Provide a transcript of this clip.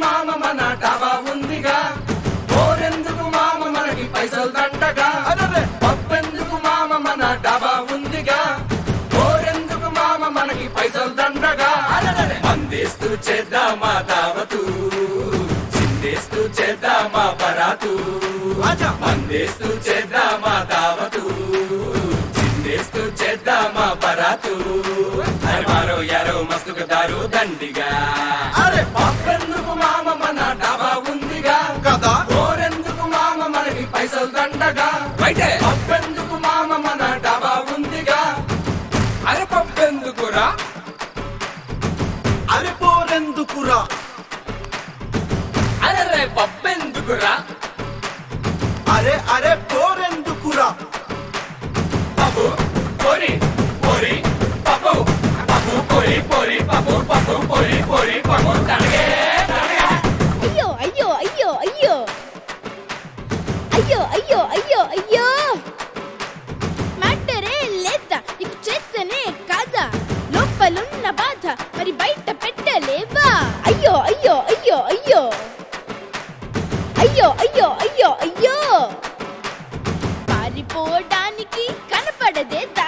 మామ మన డాబా ఉందిగా పోరెందుకు మామ మనకి పైసలు దండగా అరెరే! పప్పెందుకు మామ మన డాబా ఉందిగా పోరెందుకు మామ మనకి పైసలు దండగా అరెరే! అందేస్తూ చేద్దామా దావతు చిందేస్తూ చేద్దామా పరాతు ఆజా! అందేస్తూ చేద్దామా దావతు చిందేస్తూ చేద్దామా పరాతు అరే మారో యారో మస్తుకు దారు దండిగా అరే పప్పెందుకు మామ మన డాబా ఉందిగా కదా కోరెందుకు మామ మనకి పైసలు దండగా బయటే పప్పెందుకు మామ మన డాబా ఉందిగా అరే పప్పెందుకురా అరే పోరెందుకురా అరే రే పప్పెందుకురా అరే అరే పోరెందుకురా పప్పు పొరి పొరి పప్పు పప్పు పొరి పొరి పప్పు పప్పు పొరి పొరి పప్పు తనగే తనగే అయ్యో అయ్యో అయ్యో అయ్యో అయ్యో అయ్యో అయ్యో అయ్యో మ్యాటరే లేదా నీకు చేస్తేనే కాదా లోపలున్న బాధ మరి బయట పెట్టలేవా అయ్యో అయ్యో అయ్యో అయ్యో అయ్యో అయ్యో అయ్యో అయ్యో పారిపోవడానికి కనపడదే